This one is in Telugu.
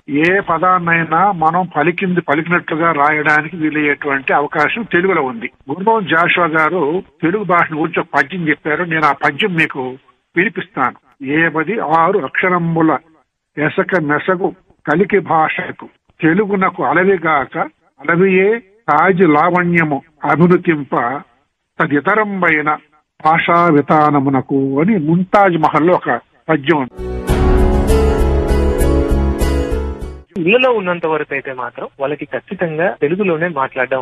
ఏ పదాన్నైనా మనం పలికింది పలికినట్లుగా రాయడానికి వీలయ్యేటువంటి అవకాశం తెలుగులో ఉంది గురుభవన్ జాషువా గారు తెలుగు భాషను గురించి ఒక పద్యం చెప్పారు నేను ఆ పద్యం మీకు వినిపిస్తాను ఏబది ఆరు అక్షరముల ఎసక మెసగు కలికి భాషకు తెలుగునకు అలవిగాక అలవియే తాజి లావణ్యము అభివృతింప తదితరంబైన భాషా విధానమునకు అని ముంతాజ్ మహల్లో ఒక పద్యం ఉంది ఇళ్లలో ఉన్నంత వరకు అయితే మాత్రం వాళ్ళకి ఖచ్చితంగా తెలుగులోనే మాట్లాడడం